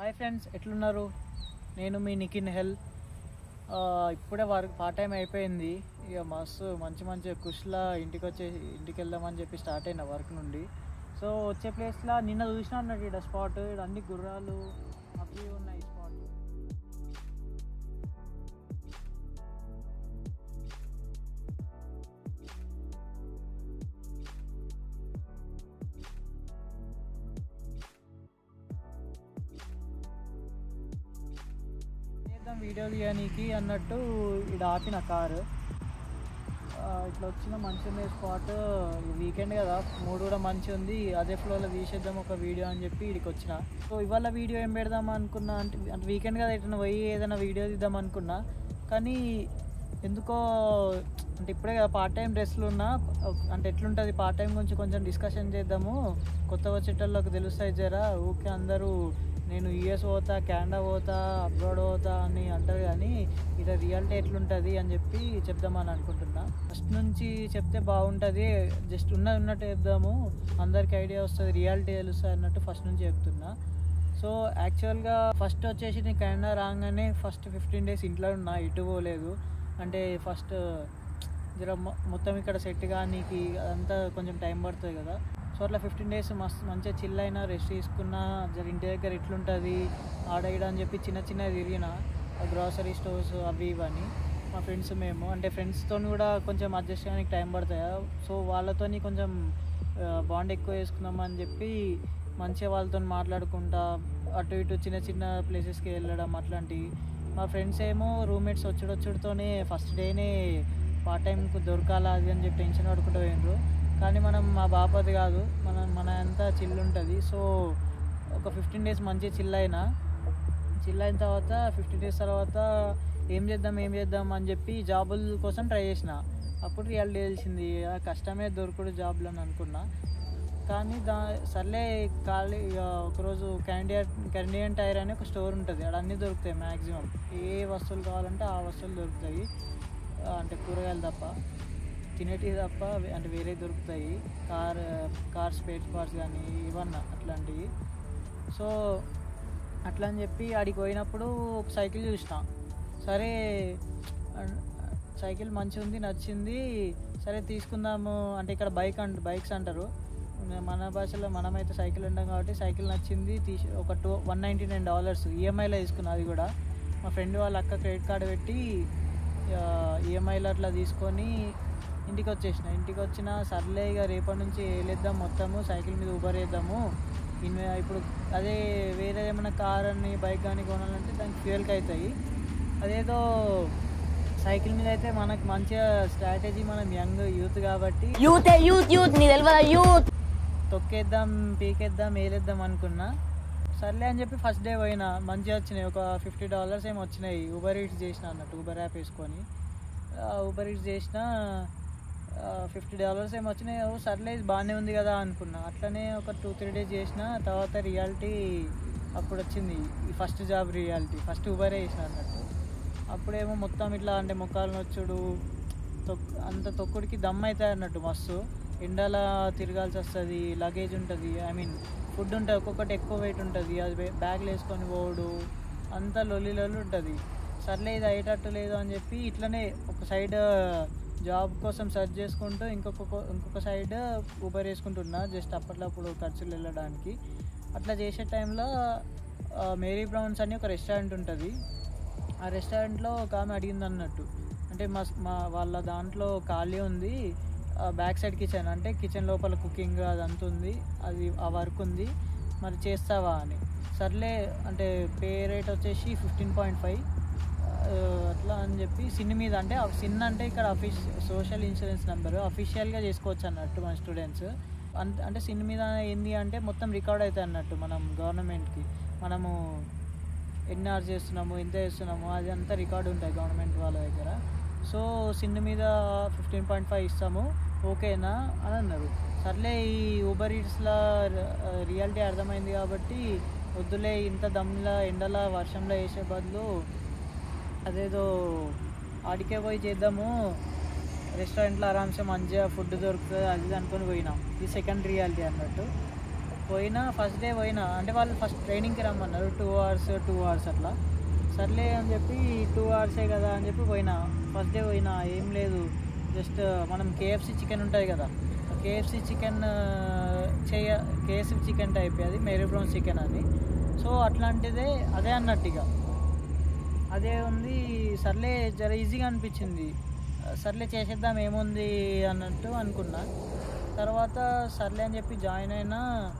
hi friends ఎట్లున్నారు నేను మీ నిఖిన్ హెల్ ఆ, ఇప్పుడే వర్క్ పార్ట్ టైం అయిపోయింది ఇక మస్తు మంచి మంచి కుష్లా ఇంటికి వచ్చే ఇంటికి వెళ్దామని చెప్పి స్టార్ట్ అయిన వర్క్ నుండి సో వచ్చే ప్లేస్లో నిన్న చూసిన అన్నట్టు ఇక్కడ స్పాట్ ఇక్కడ అన్ని గుర్రాలు అవి ఉన్నాయి స్పాట్ చేద్దాం వీడియో తీయనీకి అన్నట్టు ఇక్కడ ఆపిన కారు ఆ, ఇట్లా వచ్చిన మంచి ఉంది స్పాట్ వీకెండ్ కదా మూడు కూడా మంచి ఉంది అదే ఫ్లోలో తీసేద్దాం ఒక వీడియో అని చెప్పి ఇక్కడికి వచ్చిన సో ఇవాళ వీడియో ఏం పెడదాం అనుకున్నా అంటే అంటే వీకెండ్ కదా ఎట్లా పోయి ఏదైనా వీడియో తీద్దాం అనుకున్నా కానీ ఎందుకో అంటే ఇప్పుడే కదా పార్ట్ టైం డ్రెస్లు ఉన్నా అంటే ఎట్లుంటుంది పార్ట్ టైం గురించి కొంచెం డిస్కషన్ చేద్దాము కొత్త వచ్చేటోళ్ళకి తెలుస్తాయి జరా ఊకే అందరూ నేను యుఎస్ పోతా కెనడా పోతా అబ్రాడ్ పోతా అని అంటారు కానీ ఇక్కడ రియాలిటీ ఎట్లుంటుంది అని చెప్పి చెప్దామని అనుకుంటున్నా ఫస్ట్ నుంచి చెప్తే బాగుంటుంది జస్ట్ ఉన్నది ఉన్నట్టు చెప్దాము అందరికి ఐడియా వస్తుంది రియాలిటీ తెలుస్తుంది అన్నట్టు ఫస్ట్ నుంచి చెప్తున్నా సో యాక్చువల్గా ఫస్ట్ వచ్చేసి నేను కెనడా రాగానే ఫస్ట్ ఫిఫ్టీన్ డేస్ ఇంట్లో ఉన్నా ఇటు పోలేదు అంటే ఫస్ట్ జర మొ- మొత్తం ఇక్కడ సెట్ కానీ అదంతా కొంచెం టైం పడుతుంది కదా సో అట్లా ఫిఫ్టీన్ డేస్ మస్తు మంచిగా చిల్ అయినా రెస్ట్ తీసుకున్నా జర ఇంటి దగ్గర ఎట్లుంటుంది ఆడ ఈడ అని చెప్పి చిన్న చిన్న తిరిగిన గ్రాసరీ స్టోర్స్ అవి ఇవని మా ఫ్రెండ్స్ మేము అంటే ఫ్రెండ్స్తో కూడా కొంచెం అడ్జస్ట్ చేయడానికి టైం పడుతుంది సో వాళ్ళతోని కొంచెం బాండ్ ఎక్కువ చేసుకుందామని చెప్పి మంచిగా వాళ్ళతో మాట్లాడుకుంటా అటు ఇటు చిన్న చిన్న ప్లేసెస్కి వెళ్ళడం అట్లాంటివి మా ఫ్రెండ్స్ ఏమో రూమ్మేట్స్ వచ్చుడొచ్చుడుతోనే ఫస్ట్ డేనే పార్ట్ టైంకు దొరకాలా అది అని చెప్పి టెన్షన్ పడుకుంటూ పోయినరు కానీ మనం మా బాపది కాదు మన మన అంతా చిల్ ఉంటుంది సో ఒక ఫిఫ్టీన్ డేస్ మంచిగా చిల్ అయినా చిల్ అయిన తర్వాత ఫిఫ్టీన్ డేస్ తర్వాత ఏం చేద్దాం ఏం చేద్దాం అని చెప్పి జాబుల కోసం ట్రై చేసిన అప్పుడు రియాలిటీ తెలిసింది ఆ కష్టమే దొరకడు జాబ్లు అని అనుకున్నా కానీ దా సర్లే ఖాళీ ఇక ఒకరోజు కెనడియన్ కెనడియన్ టైర్ అనే ఒక స్టోర్ ఉంటుంది అక్కడ అన్నీ దొరుకుతాయి మ్యాక్సిమం ఏ వస్తువులు కావాలంటే ఆ వస్తువులు దొరుకుతాయి ఆ, అంటే కూరగాయలు తప్ప తినేటివి తప్ప వే- అంటే వేరే దొరుకుతాయి కార్ కార్ స్పేర్ పార్ట్స్ కానీ ఇవన్నీ అట్లాంటివి సో అట్లా అని చెప్పి ఆడికి పోయినప్పుడు ఒక సైకిల్ చూసిన సరే అన్- సైకిల్ మంచిగా ఉంది నచ్చింది సరే తీసుకుందాము అంటే ఇక్కడ బైక్ అంట బైక్స్ అంటారు మన భాషలో మనమైతే సైకిల్ ఉంటాం కాబట్టి సైకిల్ నచ్చింది తీసి ఒక two one ninety nine dollars ఈఎంఐలో తీసుకున్నా అది కూడా మా ఫ్రెండ్ వాళ్ళ అక్క క్రెడిట్ కార్డు పెట్టి ఈఎంఐలో అట్లా తీసుకొని ఇంటికి వచ్చేసిన ఇంటికి వచ్చిన సర్లే ఇక రేపటి నుంచి వేలేద్దాం మొత్తము సైకిల్ మీద ఊబర్ వేద్దాము ఇన్వే ఇప్పుడు అదే వేరే ఏమైనా కార్ అని బైక్ కానీ కొనాలంటే దానికి ఫ్యూయల్కి అవుతాయి అదేదో సైకిల్ మీద అయితే మనకు మంచిగా స్ట్రాటజీ మనం యంగ్ యూత్ కాబట్టి యూత్ యూత్ యూత్ నీ తెలియదా యూత్ తొక్కేద్దాం పీకేద్దాం వేలేద్దాం అనుకున్నా సర్లే అని చెప్పి ఫస్ట్ డే పోయినా మంచిగా వచ్చినాయి ఒక ఫిఫ్టీ డాలర్స్ ఏమో వచ్చినాయి ఊబర్ ఈట్స్ చేసిన అన్నట్టు ఊబర్ యాప్ వేసుకొని ఊబర్ ఈట్స్ చేసిన ఫిఫ్టీ డాలర్స్ ఏమో వచ్చినాయి ఓ సర్లే ఇది బాగానే ఉంది కదా అనుకున్నా అట్లనే ఒక టూ త్రీ డేస్ చేసిన తర్వాత రియాలిటీ అప్పుడు వచ్చింది ఈ ఫస్ట్ జాబ్ రియాలిటీ ఫస్ట్ ఊబరే చేసిన అన్నట్టు అప్పుడేమో మొత్తం ఇట్లా అంటే మొక్కలు నొచ్చుడు తొక్ అంత తొక్కుడికి దమ్ అవుతాయి అన్నట్టు మస్తు ఎండల తిరగాల్సి వస్తుంది లగేజ్ ఉంటుంది ఐ మీన్ ఫుడ్ ఉంటుంది ఒక్కొక్కటి ఎక్కువ వెయిట్ ఉంటుంది అది బ్యా- బ్యాగ్లు వేసుకొని పోడు అంతా లొల్లి లొల్లి ఉంటుంది సర్లే ఇది అయ్యేటట్టు లేదు అని చెప్పి ఇట్లనే ఒక సైడ్ జాబ్ కోసం సెర్చ్ చేసుకుంటూ ఇంకొక ఇంకొక సైడ్ ఊబర్ వేసుకుంటున్నా జస్ట్ అప్పట్లో ఖర్చులు వెళ్ళడానికి అట్లా చేసే టైంలో మేరీ బ్రౌన్స్ అని ఒక రెస్టారెంట్ ఉంటుంది ఆ రెస్టారెంట్లో ఒక ఆమె అడిగింది అన్నట్టు అంటే మా మా వాళ్ళ దాంట్లో ఖాళీ ఉంది బ్యాక్ సైడ్ కిచెన్ అంటే కిచెన్ లోపల కుకింగ్ అదంతా ఉంది అది ఆ వర్క్ ఉంది మరి చేస్తావా అని సర్లే అంటే పే రేట్ వచ్చేసి ఫిఫ్టీన్ పాయింట్ ఫైవ్ అట్లా అని చెప్పి సిన్ మీద అంటే ఆ సిన్ అంటే ఇక్కడ అఫీష్ సోషల్ ఇన్సూరెన్స్ నెంబర్ అఫీషియల్గా చేసుకోవచ్చు అన్నట్టు మన స్టూడెంట్స్ అంటే సిన్ మీద ఏంది అంటే మొత్తం రికార్డ్ అవుతాయి అన్నట్టు మనం గవర్నమెంట్కి మనము ఎన్ని అవర్స్ చేస్తున్నాము ఎంత చేస్తున్నాము అది అంతా రికార్డు ఉంటాయి గవర్నమెంట్ వాళ్ళ దగ్గర సో సిన్ మీద ఫిఫ్టీన్ పాయింట్ ఫైవ్ ఇస్తాము ఓకేనా అని అన్నారు సర్లే ఈ ఊబర్ ఈట్స్లో రియాలిటీ అర్థమైంది కాబట్టి వద్దులే ఇంత దమ్లా ఎండల వర్షంలో వేసే బదులు అదేదో ఆడికే పోయి చేద్దాము రెస్టారెంట్లో ఆరామ్సే మంచిగా ఫుడ్ దొరుకుతుంది అది ఇది అనుకొని పోయినాం ఇది సెకండ్ రియాలిటీ అన్నట్టు పోయినా ఫస్ట్ డే పోయినా అంటే వాళ్ళు ఫస్ట్ ట్రైనింగ్కి రమ్మన్నారు టూ అవర్స్ టూ అవర్స్ అట్లా సర్లే అని చెప్పి టూ అవర్సే కదా అని చెప్పి పోయినా ఫస్ట్ డే పోయినా ఏం లేదు జస్ట్ మనం కేఎఫ్సి చికెన్ ఉంటుంది కదా కేఎఫ్సి చికెన్ చేయ కేఎఫ్సి చికెన్ టైప్ అది మేరీ బ్రౌన్ చికెన్ అది సో అట్లాంటిదే అదే అన్నట్టు ఇక అదే ఉంది సర్లే జర ఈజీగా అనిపించింది సర్లే చేసేద్దాం ఏముంది అన్నట్టు అనుకున్నా తర్వాత సర్లే అని చెప్పి జాయిన్ అయినా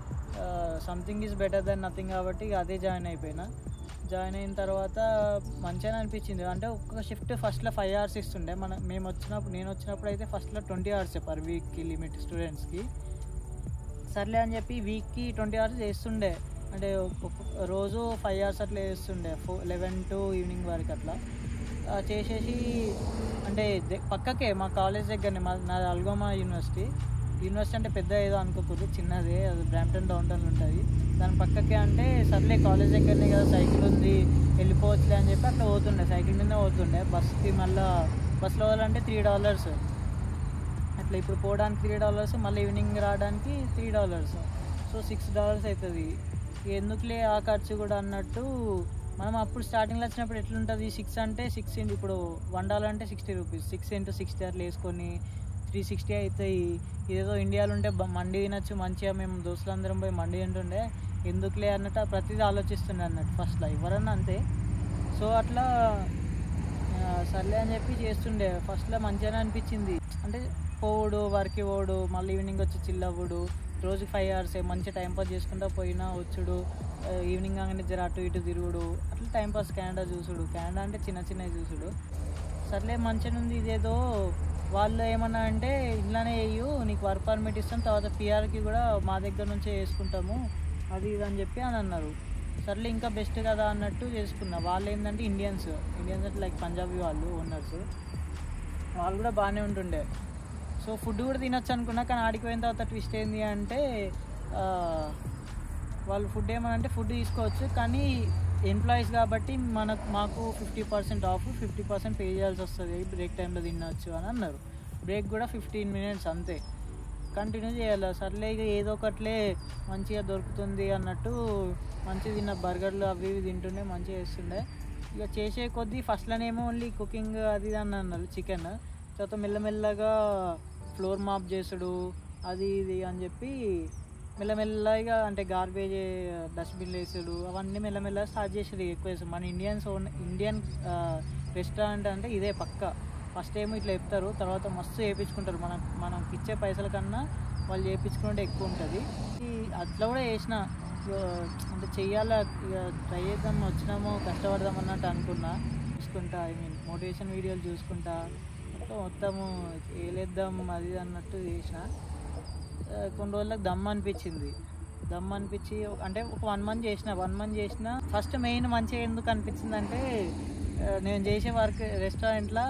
something is better than nothing కాబట్టి ఇక అదే జాయిన్ అయిపోయినా జాయిన్ అయిన తర్వాత మంచిగా అనిపించింది అంటే ఒక్కొక్క షిఫ్ట్ ఫస్ట్లో ఫైవ్ అవర్స్ ఇస్తుండే మన మేము వచ్చినప్పుడు నేను వచ్చినప్పుడు అయితే ఫస్ట్లో ట్వంటీ అవర్స్ పర్ వీక్కి లిమిట్ స్టూడెంట్స్కి సర్లే అని చెప్పి వీక్కి ట్వంటీ అవర్స్ చేస్తుండే అంటే ఒక్కొక్క రోజు ఫైవ్ అవర్స్ అట్లా చేస్తుండే ఫో లెవెన్ టు ఈవినింగ్ వరకు అట్లా ఆ, చేసేసి అంటే ద- పక్కకే మా కాలేజ్ దగ్గరనే మా నాది అల్గోమా యూనివర్సిటీ యూనివర్సిటీ అంటే పెద్ద ఏదో అనుకోకూడదు చిన్నదే అది బ్రాంప్టన్ డౌన్ టౌన్ ఉంటుంది దాని పక్కకే అంటే సర్లే కాలేజ్ దగ్గరనే కదా సైకిల్ ఉంది వెళ్ళిపోవచ్చులే అని చెప్పి అట్లా పోతుండే సైకిల్ మీద పోతుండే బస్కి మళ్ళీ బస్సులో పోవాలంటే త్రీ డాలర్స్ అట్లా ఇప్పుడు పోవడానికి త్రీ డాలర్స్ మళ్ళీ ఈవినింగ్ రావడానికి three dollars so six dollars అవుతుంది ఎందుకులే ఆ ఖర్చు కూడా అన్నట్టు మనం అప్పుడు స్టార్టింగ్లో వచ్చినప్పుడు ఎట్లుంటుంది సిక్స్ అంటే సిక్స్ ఇంటూ ఇప్పుడు వన్ డాలర్ అంటే sixty rupees six into sixty అట్లా వేసుకొని త్రీ సిక్స్టీ అవుతాయి ఇదేదో ఇండియాలో ఉంటే బ- మండి తినచ్చు మంచిగా మేము దోస్తులందరం పోయి మండి తింటుండే ఎందుకులే అన్నట్టు ప్రతిదీ ఆలోచిస్తుండే అన్నట్టు ఫస్ట్లో ఎవరన్నా అంతే సో అట్లా ఆ, సర్లే అని చెప్పి చేస్తుండే ఫస్ట్లో మంచిగానే అనిపించింది అంటే పోవుడు వర్క్కి పోవుడు మళ్ళీ ఈవినింగ్ వచ్చి చిల్ అవ్వడు రోజుకి ఫైవ్ అవర్స్ మంచిగా టైం పాస్ చేసుకుంటా పోయినా వచ్చుడు ఆ, ఈవినింగ్ కాగానే జర అటు ఇటు తిరుగుడు అట్లా టైం పాస్ కెనడా చూసుడు కెనడా అంటే చిన్న చిన్నవి చూసుడు సర్లే మంచిగా ఉంది ఇదేదో వాళ్ళు ఏమన్నా అంటే ఇట్లానే వేయు నీకు వర్క్ పర్మిట్ ఇస్తాం తర్వాత పిఆర్కి కూడా మా దగ్గర నుంచే వేసుకుంటాము అది ఇది అని చెప్పి అని అన్నారు సర్లే ఇంకా బెస్ట్ కదా అన్నట్టు చేసుకున్నా వాళ్ళు ఏంటంటే ఇండియన్స్ ఇండియన్స్ అంటే లైక్ పంజాబీ వాళ్ళు ఓనర్స్ వాళ్ళు కూడా బాగానే ఉంటుండే సో ఫుడ్ కూడా తినొచ్చు అనుకున్నా కానీ ఆడికి పోయిన తర్వాత ట్విస్ట్ ఏంది అంటే ఆ, వాళ్ళు ఫుడ్ ఏమని అంటే ఫుడ్ తీసుకోవచ్చు కానీ ఎంప్లాయీస్ కాబట్టి మనకు మాకు fifty percent of fifty percent pay చేయాల్సి వస్తుంది బ్రేక్ టైంలో తినవచ్చు అని అన్నారు బ్రేక్ కూడా ఫిఫ్టీన్ మినిట్స్ అంతే కంటిన్యూ చేయాలి సర్లే ఇక ఏదో ఒకట్లే మంచిగా దొరుకుతుంది అన్నట్టు మంచిగా తిన్న బర్గర్లు అవి ఇవి తింటుండే మంచిగా చేస్తుండే ఇక చేసే కొద్దీ ఫస్ట్లోనేమో ఓన్లీ కుకింగ్ అది ఇది అని అన్నారు చికెన్ తర్వాత మెల్లమెల్లగా ఫ్లోర్ మాప్ చేసుడు అది ఇది అని చెప్పి మెల్లమెల్లగా అంటే గార్బేజ్ డస్ట్బిన్ వేసుడు అవన్నీ మెల్లమెల్లగా స్టార్ట్ చేసారు ఎక్కువ వేసారు మన ఇండియన్స్ ఓన్ ఇండియన్ రెస్టారెంట్ అంటే ఇదే పక్క ఫస్ట్ ఏమో ఇట్లా చెప్తారు తర్వాత మస్తు చేయించుకుంటారు మనం మనకి ఇచ్చే పైసల కన్నా వాళ్ళు చేయించుకుంటే ఎక్కువ ఉంటుంది ఈ అట్లా కూడా చేసిన ఇక అంటే చెయ్యాలా ఇక ట్రై చేద్దాం వచ్చినామో కష్టపడదాం అన్నట్టు అనుకున్నా చూసుకుంటా ఐ మీన్ మోటివేషన్ వీడియోలు చూసుకుంటా మొత్తం మొత్తము వేలేద్దాం అది ఇది అన్నట్టు చేసిన ఆ, కొన్ని రోజులకు దమ్ అనిపించింది దమ్ అనిపించి ఒక- అంటే ఒక వన్ మంత్ చేసిన వన్ మంత్ చేసిన ఫస్ట్ మెయిన్ మంచిగా ఎందుకు అనిపించింది అంటే ఆ, నేను చేసే వర్క్ రెస్టారెంట్లో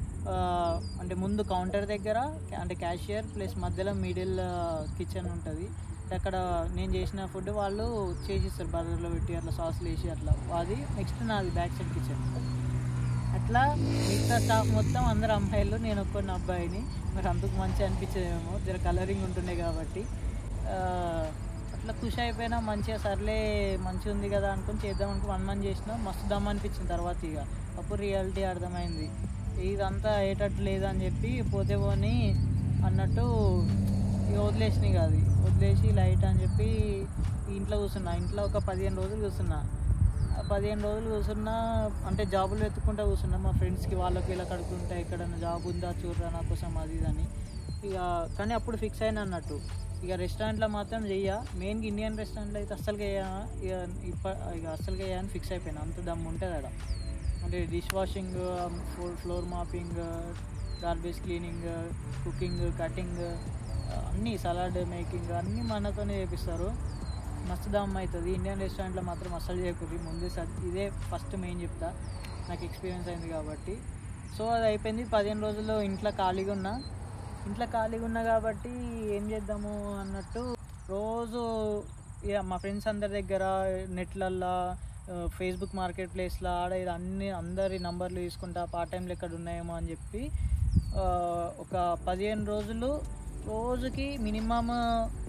అంటే ముందు కౌంటర్ దగ్గర అంటే క్యాషియర్ ప్లస్ మధ్యలో మిడిల్ కిచెన్ ఉంటుంది అక్కడ నేను చేసిన ఫుడ్ వాళ్ళు చేసిస్తారు బర్గర్లో పెట్టి అట్లా సాస్లు వేసి అట్లా అది నెక్స్ట్ నాది బ్యాక్ సైడ్ కిచెన్ అట్లా మిగతా స్టాఫ్ మొత్తం అందరు అమ్మాయిలు నేను ఒక్కడిని అబ్బాయిని మరి అందుకు మంచి అనిపించేదేమో జర కలరింగ్ ఉంటుండే కాబట్టి ఆ, అట్లా ఖుషి అయిపోయినా మంచిగా సర్లే మంచిగా ఉంది కదా అనుకుని చేద్దాం అనుకుని వన్ మంత్ చేసిన మస్తు దమ్ అనిపించింది తర్వాత ఇక అప్పుడు రియాలిటీ అర్థమైంది ఇదంతా అయ్యేటట్టు లేదని చెప్పి పోతే పోని అన్నట్టు ఇక వదిలేసినాయి కాదు వదిలేసి లైట్ అని చెప్పి ఇంట్లో కూర్చున్నా ఇంట్లో ఒక పదిహేను రోజులు కూర్చున్నా ఆ పదిహేను రోజులు కూర్చున్నా అంటే జాబులు వెతుక్కుంటా కూర్చున్నా మా ఫ్రెండ్స్కి వాళ్ళకి ఇలా కడుకుంటా ఎక్కడైనా జాబ్ ఉందా చూడరా నా కోసం అది ఇది అని ఇక కానీ అప్పుడు ఫిక్స్ అయినా అన్నట్టు ఇక రెస్టారెంట్లో మాత్రం చెయ్య మెయిన్గా ఇండియన్ రెస్టారెంట్లో అయితే అస్సలు చేయ ఇక ఇప్ప ఇక అస్సలు అని ఫిక్స్ అయిపోయినా అంత దమ్ ఉంటుంది అక్కడ అంటే dish washing floor mopping garbage cleaning cooking cutting అన్నీ సలాడ్ మేకింగ్ అన్నీ మనతోనే చేపిస్తారు మస్తు దమ్ అవుతుంది ఇండియన్ రెస్టారెంట్లో మాత్రం అస్సలు చేయకూడదు ముందే స- ఇదే ఫస్ట్ మెయిన్ చెప్తా నాకు ఎక్స్పీరియన్స్ అయింది కాబట్టి సో అది అయిపోయింది పదిహేను రోజుల్లో ఇంట్లో ఖాళీగా ఉన్నా ఇంట్లో ఖాళీగా ఉన్నా కాబట్టి ఏం చేద్దాము అన్నట్టు రోజు ఇక మా ఫ్రెండ్స్ అందరి దగ్గర నెట్లల్లో ఫేస్బుక్ మార్కెట్ ప్లేస్లో ఆడ ఇది అన్ని అందరి నంబర్లు తీసుకుంటా పార్ట్ టైంలు ఎక్కడ ఉన్నాయేమో అని చెప్పి ఆ, ఒక పదిహేను రోజులు రోజుకి మినిమమ్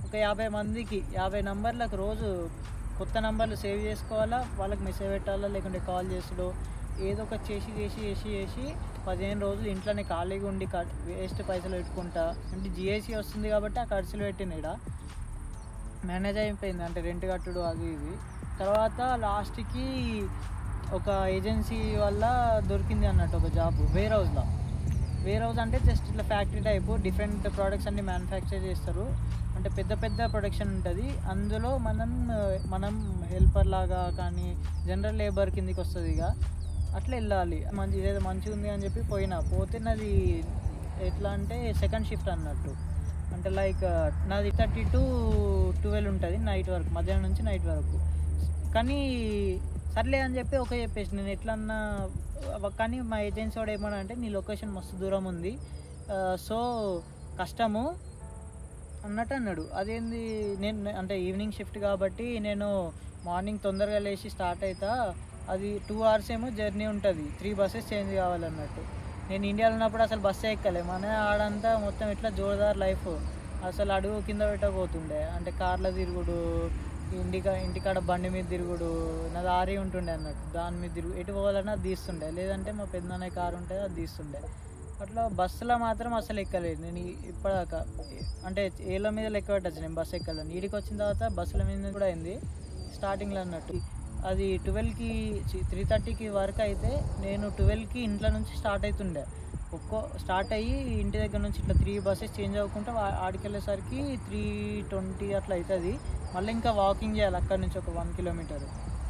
ఒక యాభై మందికి యాభై నంబర్లకు రోజు కొత్త నంబర్లు సేవ్ చేసుకోవాలా వాళ్ళకి మెసేజ్ పెట్టాలా లేకుంటే కాల్ చేసుడు ఏదో ఒకటి చేసి చేసి చేసి చేసి పదిహేను రోజులు ఇంట్లోనే ఖాళీగా ఉండి వేస్ట్ పైసలు పెట్టుకుంటా అంటే జిఎస్సి వస్తుంది కాబట్టి ఆ ఖర్చులు పెట్టిన ఈడ మేనేజ్ అయిపోయింది అంటే రెంట్ కట్టుడు అది ఇది తర్వాత లాస్ట్కి ఒక ఏజెన్సీ వల్ల దొరికింది అన్నట్టు ఒక జాబ్ వేర్ హౌస్లో వేర్ హౌస్ అంటే జస్ట్ ఇట్లా ఫ్యాక్టరీ టైపు డిఫరెంట్ ప్రోడక్ట్స్ అన్ని మ్యానుఫ్యాక్చర్ చేస్తారు అంటే పెద్ద పెద్ద ప్రొడక్షన్ ఉంటుంది అందులో మనం మనం హెల్పర్ లాగా కానీ జనరల్ లేబర్ కిందికి వస్తుంది ఇక అట్లా వెళ్ళాలి మంచి ఇదేదో మంచిగా ఉంది అని చెప్పి పోయినా పోతే నాది ఎట్లా అంటే సెకండ్ షిఫ్ట్ అన్నట్టు అంటే లైక్ నాది థర్టీ టు ట్వెల్వ్ ఉంటుంది నైట్ వరకు మధ్యాహ్నం నుంచి నైట్ వరకు కానీ సర్లే అని చెప్పి ఓకే చెప్పేసి నేను ఎట్లన్నా వ- కానీ మా ఏజెన్సీ వాడు ఏమన్నా అంటే నీ లొకేషన్ మస్తు దూరం ఉంది ఆ, సో కష్టము అన్నట్టు అన్నాడు అదేంది నేను అంటే ఈవినింగ్ షిఫ్ట్ కాబట్టి నేను మార్నింగ్ తొందరగా లేచి స్టార్ట్ అవుతా అది టూ అవర్స్ ఏమో జర్నీ ఉంటుంది త్రీ బస్సెస్ చేంజ్ కావాలన్నట్టు నేను ఇండియాలో ఉన్నప్పుడు అసలు బస్సే ఎక్కలే మన ఆడంతా మొత్తం ఇట్లా జోరుదార్ లైఫ్ అసలు అడుగు కింద పెట్టకపోతుండే అంటే కార్లో తిరుగుడు ఇంటికా ఇంటికాడ బండి మీద తిరుగుడు నా దారి ఉంటుండే అన్నట్టు దాని మీద తిరుగు ఎటు పోవాలన్నా అది తీస్తుండే లేదంటే మా పెద్దనాన్న కారు ఉంటే అది తీస్తుండే అట్లా బస్సులో మాత్రం అసలు ఎక్కలేదు నేను ఈ- ఇప్పటిదాకా అంటే ఏళ్ళ మీద లెక్క పెట్టచ్చు నేను బస్సు ఎక్కలేను ఈడికి వచ్చిన తర్వాత బస్సుల మీద కూడా అయింది స్టార్టింగ్లో అన్నట్టు అది ట్వెల్వ్కి త్రీ థర్టీకి వరకు అయితే నేను ట్వెల్వ్కి ఇంట్లో నుంచి స్టార్ట్ అవుతుండే ఒక్కో స్టార్ట్ అయ్యి ఇంటి దగ్గర నుంచి ఇట్లా త్రీ బస్సెస్ చేంజ్ అవ్వకుండా వా- ఆడికి వెళ్ళేసరికి త్రీ ట్వంటీ అట్లా అవుతుంది మళ్ళీ ఇంకా వాకింగ్ చేయాలి అక్కడ నుంచి ఒక వన్ కిలోమీటర్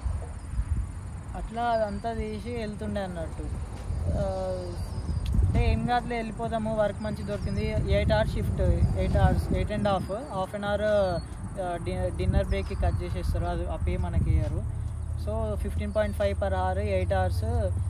అట్లా అదంతా తీసి వెళ్తుండే అన్నట్టు ఆ, అంటే ఏం కాదులే వెళ్ళిపోదాము వర్క్ మంచి దొరికింది eight hours shift eight hours eight and half half an hour dinner బ్రేక్కి కట్ చేసేస్తారు అది ఆ పే మనకి ఇయ్యరు so fifteen point five per hour eight hours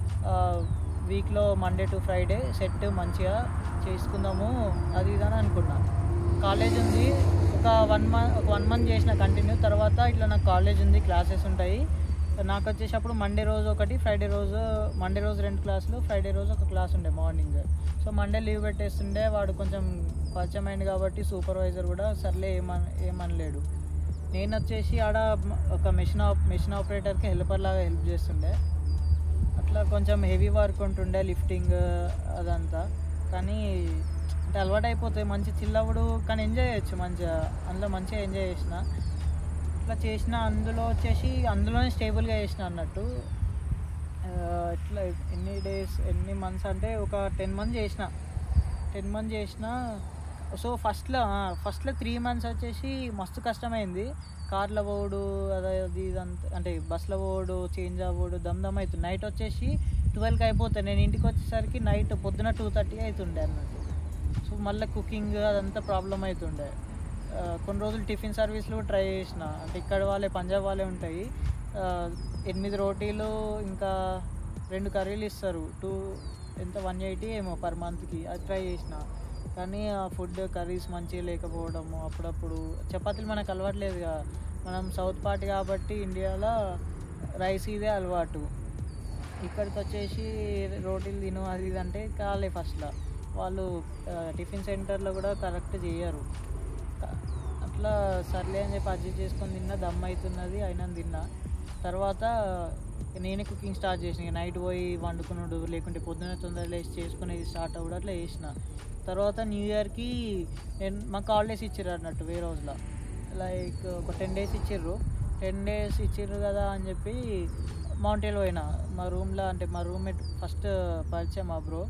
వీక్లో మండే టు ఫ్రైడే సెట్ మంచిగా చేసుకుందాము అది ఇది అని అనుకున్నా కాలేజ్ ఉంది ఒక వన్ మంత్ ఒక వన్ మంత్ చేసిన కంటిన్యూ తర్వాత ఇట్లా నాకు కాలేజ్ ఉంది క్లాసెస్ ఉంటాయి నాకు వచ్చేటప్పుడు మండే రోజు ఒకటి ఫ్రైడే రోజు మండే రోజు రెండు క్లాసులు ఫ్రైడే రోజు ఒక క్లాస్ ఉండే మార్నింగ్ సో మండే లీవ్ పెట్టేస్తుండే వాడు కొంచెం పరిచయం అయింది కాబట్టి సూపర్వైజర్ కూడా సర్లే ఏమన్ ఏమనలేడు నేను వచ్చేసి ఆడ ఒక మెషిన్ ఆప్ మెషిన్ ఆపరేటర్కి హెల్పర్ లాగా హెల్ప్ చేస్తుండే అట్లా కొంచెం హెవీ వర్క్ ఉంటుండే లిఫ్టింగ్ అదంతా కానీ అంటే అలవాటు అయిపోతాయి మంచి చిల్లవుడు కానీ ఎంజాయ్ చేయొచ్చు మంచిగా అందులో మంచిగా ఎంజాయ్ చేసిన ఇట్లా చేసిన అందులో వచ్చేసి అందులోనే స్టేబుల్గా చేసిన అన్నట్టు ఆ, ఇట్లా ఎన్ని డేస్ ఎన్ని మంత్స్ అంటే ఒక టెన్ మంత్స్ చేసిన టెన్ మంత్స్ చేసిన సో ఫస్ట్లో ఫస్ట్లో త్రీ మంత్స్ వచ్చేసి మస్తు కష్టమైంది కార్లో పోవుడు అదే అది ఇదంతా అంటే బస్సులో పోవుడు చేంజ్ అవ్వడు దమ్ దమ్ అవుతుంది నైట్ వచ్చేసి ట్వెల్వ్కి అయిపోతాయి నేను ఇంటికి వచ్చేసరికి నైట్ పొద్దున టూ థర్టీ అవుతుండే అన్నట్టు సో మళ్ళీ కుకింగ్ అదంతా ప్రాబ్లం అవుతుండే ఆ, కొన్ని రోజులు టిఫిన్ సర్వీస్లు కూడా ట్రై చేసిన అంటే ఇక్కడ వాళ్ళే పంజాబ్ వాళ్ళే ఉంటాయి ఆ, ఎనిమిది రోటీలు ఇంకా రెండు కర్రీలు ఇస్తారు టూ ఎంత వన్ ఎయిటీ ఏమో పర్ మంత్కి అది ట్రై చేసిన కానీ ఆ ఫుడ్ కర్రీస్ మంచిగా లేకపోవడము అప్పుడప్పుడు చపాతీలు మనకు అలవాట్లేదుగా మనం సౌత్ పార్ట్ కాబట్టి ఇండియాలో రైస్ ఇదే అలవాటు ఇక్కడికి వచ్చేసి రోటీలు తిను అది ఇది అంటే కాలే ఫస్ట్లో వాళ్ళు ఆ, టిఫిన్ సెంటర్లో కూడా కరెక్ట్ చేయరు క- అట్లా సర్లే అని చెప్పి అడ్జస్ట్ చేసుకొని తిన్నా దమ్ అవుతున్నది అయినా తిన్నా తర్వాత నేనే కుకింగ్ స్టార్ట్ చేసిన ఇక నైట్ పోయి వండుకున్నాడు లేకుంటే పొద్దున్న తొందర లేచి చేసుకునేది స్టార్ట్ అవ్వడం అట్లా చేసిన తర్వాత న్యూ ఇయర్కి నేను మాకు హాలిడేస్ ఇచ్చారు అన్నట్టు వేరే రోజులో లైక్ ఒక టెన్ డేస్ ఇచ్చిర్రు టెన్ డేస్ ఇచ్చిర్రు కదా అని చెప్పి మౌంటైన్ పోయినా మా రూమ్లో అంటే మా రూమ్మేట్ ఫస్ట్ పరిచయం మా బ్రో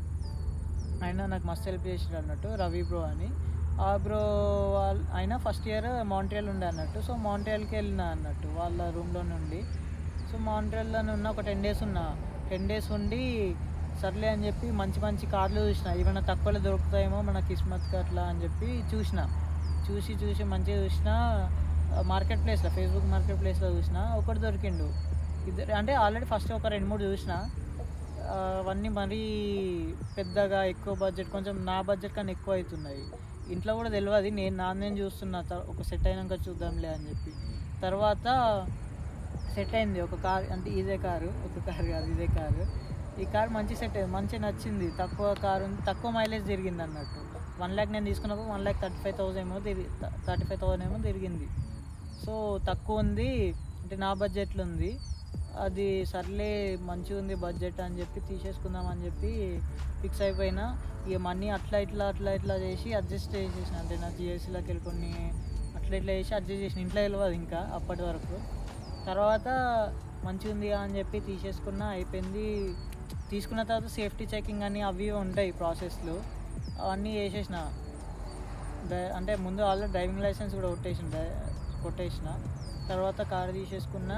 ఆయన నాకు మస్తు హెల్ప్ చేసాడు అన్నట్టు రవి బ్రో అని ఆ బ్రో వాళ్ళ ఆయన ఫస్ట్ ఇయర్ మాంట్రియల్ ఉండే అన్నట్టు సో మాంట్రియల్కి వెళ్ళిన అన్నట్టు వాళ్ళ రూమ్లో నుండి సో మాంట్రియల్లో ఉన్న ఒక టెన్ డేస్ ఉన్నా టెన్ డేస్ ఉండి సర్లే అని చెప్పి మంచి మంచి కార్లు చూసిన ఏమైనా తక్కువలో దొరుకుతాయేమో మన కిస్మత్కి అట్లా అని చెప్పి చూసిన చూసి చూసి మంచిగా చూసిన మార్కెట్ ప్లేస్లో ఫేస్బుక్ మార్కెట్ ప్లేస్లో చూసిన ఒకటి దొరికిండు ఇద్దరు అంటే ఆల్రెడీ ఫస్ట్ ఒక రెండు మూడు చూసిన ఆ, అవన్నీ మరీ పెద్దగా ఎక్కువ బడ్జెట్ కొంచెం నా బడ్జెట్ కన్నా ఎక్కువ అవుతున్నాయి ఇంట్లో కూడా తెలియదు నేను నా నేను చూస్తున్నా త- ఒక సెట్ అయినాక చూద్దాంలే అని చెప్పి తర్వాత సెట్ అయింది ఒక కార్ అంటే ఇదే కారు ఒక కారు కాదు ఇదే కారు ఈ కార్ మంచి సెట్ అయింది మంచి నచ్చింది తక్కువ కారు ఉంది తక్కువ మైలేజ్ జరిగింది అన్నట్టు వన్ ల్యాక్ నేను తీసుకున్నప్పుడు one lakh thirty five thousand ఏమో తిరిగి థర్టీ ఫైవ్ థౌసండ్ ఏమో తిరిగింది సో తక్కువ ఉంది అంటే నా బడ్జెట్లో ఉంది అది సర్లే మంచిగా ఉంది బడ్జెట్ అని చెప్పి తీసేసుకుందాం అని చెప్పి ఫిక్స్ అయిపోయినా ఇక మనీ అట్లా ఇట్లా అట్లా ఇట్లా చేసి అడ్జస్ట్ చేసేసిన అంటే నా జిఎస్టీలోకి వెళ్ళి కొన్ని అట్లా ఇట్లా చేసి అడ్జస్ట్ చేసిన ఇంట్లో తెలియదు ఇంకా అప్పటి వరకు తర్వాత మంచిగా ఉంది అని చెప్పి తీసేసుకున్నా అయిపోయింది తీసుకున్న తర్వాత సేఫ్టీ చెకింగ్ అని అవి ఇవి ఉంటాయి ప్రాసెస్లు అవన్నీ చేసేసిన డ్రై- అంటే ముందు ఆల్రెడీ డ్రైవింగ్ లైసెన్స్ కూడా కొట్టేసిన డ్రై- కొట్టేసిన తర్వాత కార్ తీసేసుకున్నా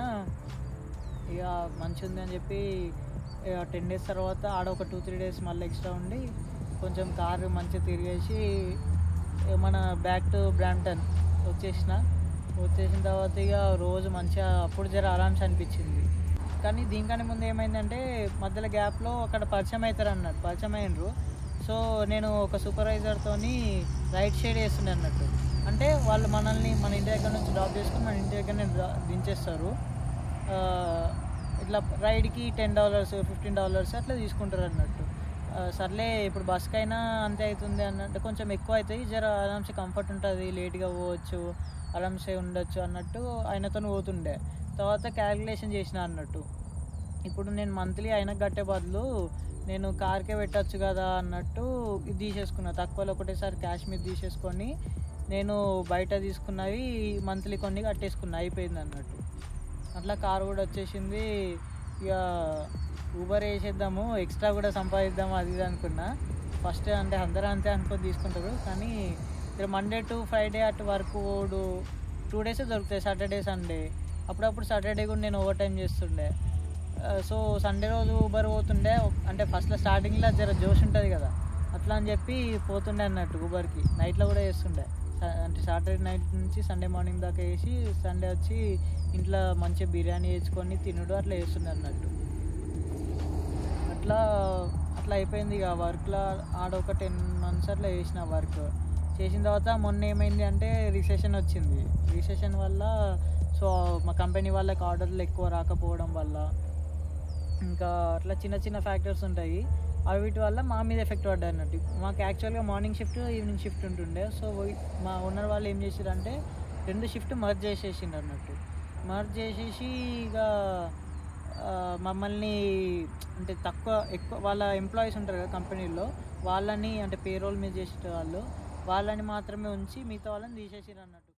ఇక మంచిగా ఉంది అని చెప్పి టెన్ డేస్ తర్వాత ఆడ ఒక టూ త్రీ డేస్ మళ్ళీ ఎక్స్ట్రా ఉండి కొంచెం కారు మంచిగా తిరిగేసి ఇక మన బ్యాక్ టు బ్రాంప్టన్ వచ్చేసిన వచ్చేసిన తర్వాత ఇక రోజు మంచిగా అప్పుడు జర ఆరామ్స్ అనిపించింది కానీ దీనికన్నా ముందు ఏమైందంటే మధ్యలో గ్యాప్లో అక్కడ పరిచయం అవుతారు అన్నట్టు పరిచయం అయినరు సో నేను ఒక సూపర్వైజర్తోని రైట్ షేర్ చేస్తుండే అన్నట్టు అంటే వాళ్ళు మనల్ని మన ఇంటి దగ్గర నుంచి డ్రాప్ చేసుకుని మన ఇంటి దగ్గరనే డ్రా- దించేస్తారు ఆ, ఇట్లా రైడ్కి టెన్ డాలర్స్ ఫిఫ్టీన్ డాలర్స్ అట్లా తీసుకుంటారు అన్నట్టు ఆ, సర్లే ఇప్పుడు బస్కి అయినా అంతే అవుతుంది అన్నట్టు కొంచెం ఎక్కువ అవుతాయి జర ఆరామ్సే కంఫర్ట్ ఉంటుంది లేట్గా పోవచ్చు ఆరామ్సే ఉండొచ్చు అన్నట్టు ఆయనతో పోతుండే తర్వాత క్యాలిక్యులేషన్ చేసిన అన్నట్టు ఇప్పుడు నేను మంత్లీ ఆయనకు కట్టే బదులు నేను కార్కే పెట్టచ్చు కదా అన్నట్టు ఇది తీసేసుకున్నా తక్కువలో ఒకటేసారి క్యాష్ మీద తీసేసుకొని నేను బయట తీసుకున్నవి మంత్లీ కొన్ని కట్టేసుకున్నా అయిపోయింది అన్నట్టు అట్లా కార్ కూడా వచ్చేసింది ఇక ఊబర్ వేసేద్దాము ఎక్స్ట్రా కూడా సంపాదిద్దాము అది ఇది అనుకున్నా ఫస్ట్ అంటే అందరూ అంతే అనుకొని తీసుకుంటారు కానీ ఇక్కడ మండే టు ఫ్రైడే అటు వర్క్ పోడు టూ డేస్ దొరుకుతాయి సాటర్డే సండే అప్పుడప్పుడు సాటర్డే కూడా నేను ఓవర్ టైం చేస్తుండే ఆ, సో సండే రోజు ఊబర్ పోతుండే అంటే ఫస్ట్లో స్టార్టింగ్లో జర జోష్ ఉంటుంది కదా అట్లా అని చెప్పి పోతుండే అన్నట్టు ఊబర్కి నైట్లో కూడా చేస్తుండే స- అంటే సాటర్డే నైట్ నుంచి సండే మార్నింగ్ దాకా వేసి సండే వచ్చి ఇంట్లో మంచిగా బిర్యానీ వేసుకొని తినుడు అట్లా చేస్తుండే అన్నట్టు అట్లా అట్లా అయిపోయింది ఇక వర్క్లో ఆడ ఒక టెన్ మంత్స్ అట్లా చేసిన వర్క్ చేసిన తర్వాత మొన్న ఏమైంది అంటే రిసెషన్ వచ్చింది రిసెషన్ వల్ల సో మా కంపెనీ వాళ్ళకి ఆర్డర్లు ఎక్కువ రాకపోవడం వల్ల ఇంకా అట్లా చిన్న చిన్న ఫ్యాక్టర్స్ ఉంటాయి అవి వీటి వల్ల మా మీద ఎఫెక్ట్ పడ్డాయి అన్నట్టు మాకు యాక్చువల్గా మార్నింగ్ షిఫ్ట్ ఈవినింగ్ షిఫ్ట్ ఉంటుండే సో మా ఓనర్ వాళ్ళు ఏం చేసారంటే రెండు షిఫ్ట్ మర్జ్ చేసేసిండ్రు అన్నట్టు మర్జ్ చేసేసి ఇక ఆ, మమ్మల్ని అంటే తక్కువ ఎక్కువ వాళ్ళ ఎంప్లాయీస్ ఉంటారు కదా కంపెనీలో వాళ్ళని అంటే పేరోల్ మీద చేసే వాళ్ళు వాళ్ళని మాత్రమే ఉంచి మిగతా వాళ్ళని తీసేసారు అన్నట్టు